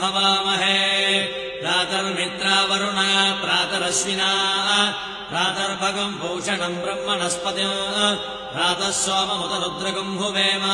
हवामहे प्रातर्मित्रावरुणा प्रातरश्विना प्रातर्भगम् भूषणम् ब्रह्मणस्पति प्रातः सोममुत रुद्रगम् भुवेम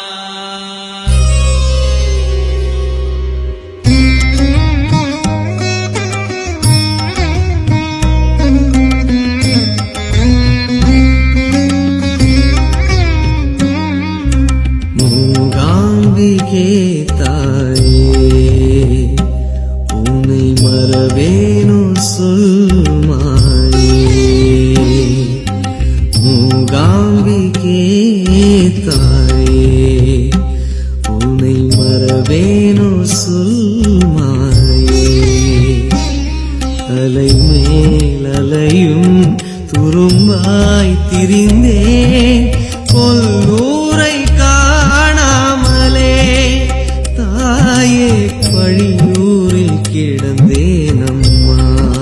மூகாம்பிகே தாயே உன்னை மறவேனோ சொல் மாயே மூகாம்பிகே தாயே உன்னை மறவேனோ சொல் மாயே அலை மேல் அலையும் துரும்பாய் திரிந்தேன் கொல்லூரை காணாமலே தாயே பழியூரில் கிடந்தேன் அம்மா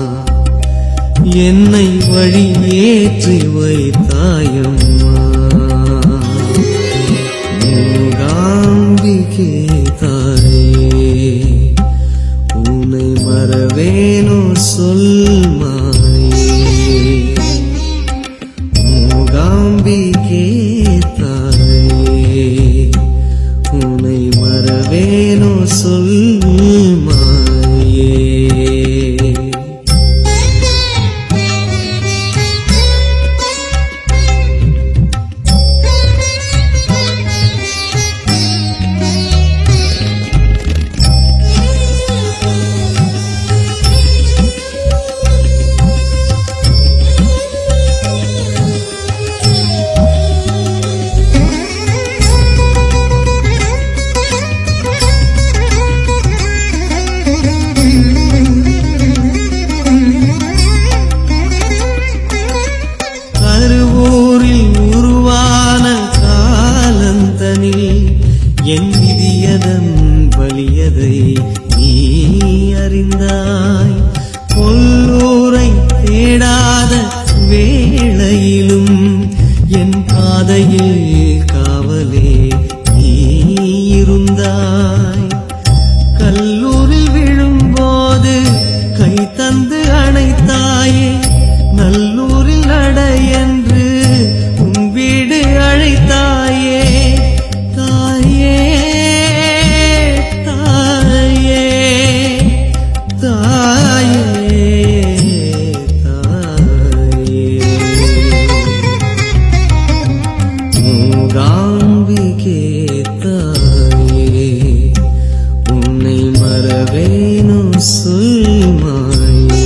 என்னை வழியேற்றி வைத்தாயம்மா மூகாம்பிகே தாயே உன்னை மறவேனோ சொல் மாயே மூகாம்பிகே தாயே உன்னை மறவேனோ சொல் மாயே கருவூரில் உருவான காலந்தனில் என் விதியதன் வலியதை நீ அறிந்தாய் கொல்லூரை தேடாத வேளையிலும் என் பாதையில் காவலே நீ இருந்தாய் கல்லூரில் விழும்போது கை தந்து அணைத்தாயே நல்லூரில் நட என்று உன் வீடு அழைத்தாயே தாயே தாயே தாயே தாயே மூகாம்பிகே தாயே உன்னை மறவேனோ சொல் மாயே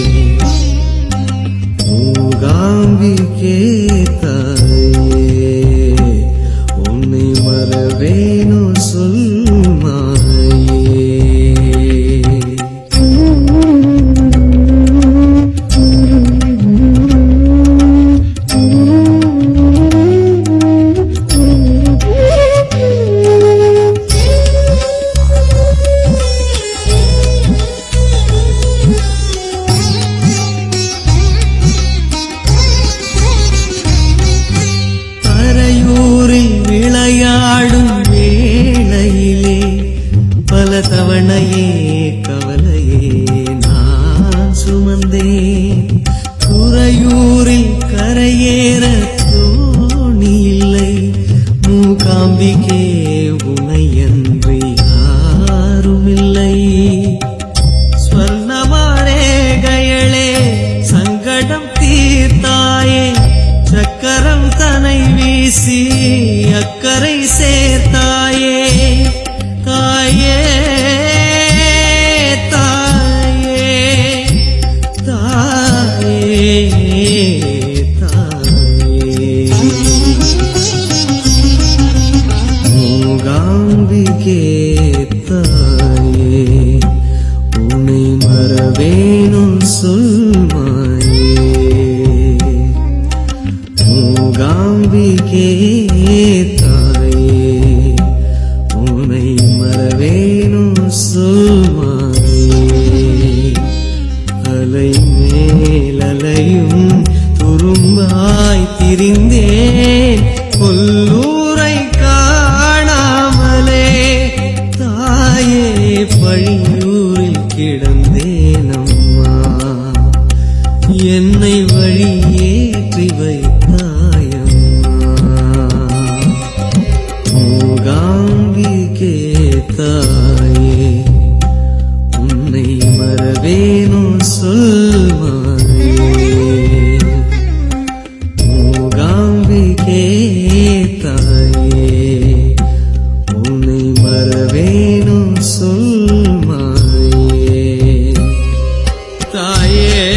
மூகாம்பிகே தாயே உன்னை மறவேனோ சொல் மாயே தரையூரில் விளையாடும் வேளையிலே பல தவணையே கவலையே நான் சுமந்தேன் துறையூரில் கரையேற தோணி இல்லை மூகாம்பிகே உனையன்றி யாருமில்லை ஸ்வர்ணமாரேகைகளே சங்கடம் தீர்த்தாயே சக்கரம் தனை வீசி அக்கறை சேர்த்தாயே தாயே தாயே தாயே தாயே மூகாம்பிகே தாயே உன்னை மறவேனும் சொல் மாயே மூகாம்பிகே தாயே உன்னை மறவேனும் சொல் மாயே அலை மேல் அலையும் துரும்பாய் திரிந்தேன் கொல்லூரை காணாமலே தாயே பழி என்னை வழியேற்றி வைத்தாயம்மா மூகாம்பிகே தாயே உன்னை மறவேனோ சொல்வாரே மூகாம்பிகே தாயே உன்னை மறவேனோ சொல்வாரே தாயே